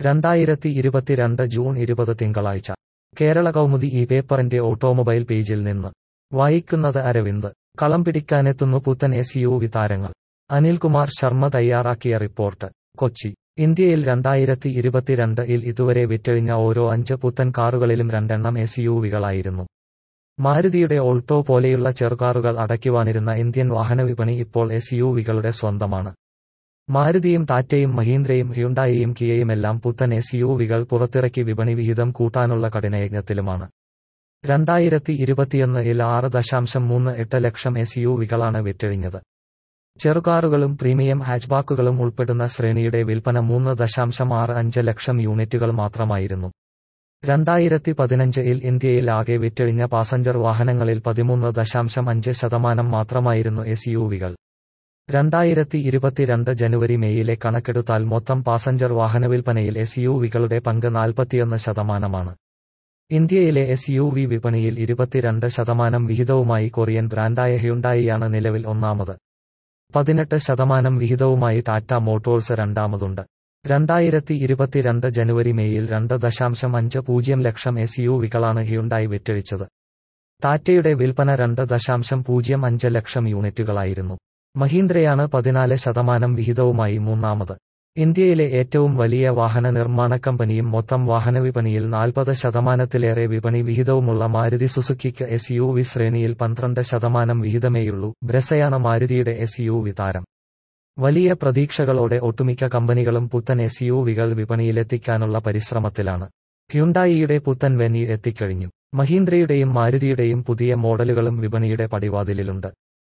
രണ്ടായിരത്തി ഇരുപത്തിരണ്ട് ജൂൺ ഇരുപത് തിങ്കളാഴ്ച കേരള കൗമുദി ഈ പേപ്പറിന്റെ ഓട്ടോമൊബൈൽ പേജിൽ നിന്ന് വായിക്കുന്നത് അരവിന്ദ് കളം പിടിക്കാനെത്തുന്നു പുത്തൻ എസ് യു വി താരങ്ങൾ അനിൽകുമാർ ശർമ്മ തയ്യാറാക്കിയ റിപ്പോർട്ട് കൊച്ചി ഇന്ത്യയിൽ രണ്ടായിരത്തി ഇരുപത്തിരണ്ട് ഇൽ ഇതുവരെ വിറ്റഴിഞ്ഞ ഓരോ അഞ്ച് പുത്തൻ കാറുകളിലും രണ്ടെണ്ണം എസ് യു വികളായിരുന്നു മാരുതിയുടെ ഓൾട്ടോ പോലെയുള്ള ചെറുകാറുകൾ അടയ്ക്കുവാനിരുന്ന ഇന്ത്യൻ വാഹനവിപണി ഇപ്പോൾ എസ് യു വികളുടെ സ്വന്തമാണ് മാരുതിയും ടാറ്റയും മഹീന്ദ്രയും ഹ്യുണ്ടായിയും കിയയുമെല്ലാം പുത്തൻ എസ് യു വികൾ പുറത്തിറക്കി വിപണി വിഹിതം കൂട്ടാനുള്ള കഠിനയജ്ഞത്തിലുമാണ് രണ്ടായിരത്തി ഇരുപത്തിയൊന്ന് ഇൽ ആറ് ദശാംശം മൂന്ന് എട്ട് ലക്ഷം എസ് യു വികളാണ് വിറ്റഴിഞ്ഞത് ചെറുകാറുകളും പ്രീമിയം ഹാച്ച്ബാക്കുകളും ഉൾപ്പെടുന്ന ശ്രേണിയുടെ വിൽപ്പന മൂന്ന് ദശാംശം ആറ് അഞ്ച് ലക്ഷം യൂണിറ്റുകൾ മാത്രമായിരുന്നു രണ്ടായിരത്തി പതിനഞ്ച് ഇൽ ഇന്ത്യയിൽ ആകെ വിറ്റഴിഞ്ഞ പാസഞ്ചർ വാഹനങ്ങളിൽ പതിമൂന്ന് ദശാംശം അഞ്ച് ശതമാനം മാത്രമായിരുന്നു എസ് യു വികൾ രണ്ടായിരത്തി ഇരുപത്തിരണ്ട് ജനുവരി മെയ്യിലെ കണക്കെടുത്താൽ മൊത്തം പാസഞ്ചർ വാഹനവിൽപ്പനയിൽ എസ് യു വികളുടെ പങ്ക് നാൽപ്പത്തിയൊന്ന് ശതമാനമാണ് ഇന്ത്യയിലെ എസ് യു വി വിപണിയിൽ ഇരുപത്തിരണ്ട് ശതമാനം വിഹിതവുമായി കൊറിയൻ ബ്രാൻഡായ ഹ്യുണ്ടായിയാണ് നിലവിൽ ഒന്നാമത് പതിനെട്ട് ശതമാനം വിഹിതവുമായി ടാറ്റ മോട്ടോഴ്സ് രണ്ടാമതുണ്ട് രണ്ടായിരത്തി ഇരുപത്തിരണ്ട് ജനുവരി മെയ്യിൽ രണ്ട് ദശാംശം അഞ്ച് പൂജ്യം ലക്ഷം എസ് യു വികളാണ് ഹ്യുണ്ടായി വിറ്റഴിച്ചത് ടാറ്റയുടെ വിൽപ്പന രണ്ട് ദശാംശം പൂജ്യം അഞ്ച് ലക്ഷം യൂണിറ്റുകളായിരുന്നു മഹീന്ദ്രയാണ് പതിനാല് ശതമാനം വിഹിതവുമായി മൂന്നാമത് ഇന്ത്യയിലെ ഏറ്റവും വലിയ വാഹന നിർമ്മാണ കമ്പനിയും മൊത്തം വാഹനവിപണിയിൽ നാൽപ്പത് ശതമാനത്തിലേറെ വിപണി വിഹിതവുമുള്ള മാരുതി സുസുക്കിക്ക് എസ് യു വി ശ്രേണിയിൽ പന്ത്രണ്ട് ശതമാനം വിഹിതമേയുള്ളൂ ബ്രെസയാണ് മാരുതിയുടെ എസ് യു വി താരം വലിയ പ്രതീക്ഷകളോടെ ഒട്ടുമിക്ക കമ്പനികളും പുത്തൻ എസ് യു വികൾ വിപണിയിലെത്തിക്കാനുള്ള പരിശ്രമത്തിലാണ് ഹ്യുണ്ടായിയുടെ പുത്തൻ വെന്നി എത്തിക്കഴിഞ്ഞു മഹീന്ദ്രയുടെയും മാരുതിയുടെയും പുതിയ മോഡലുകളും വിപണിയുടെ പടിവാതിലിലുണ്ട്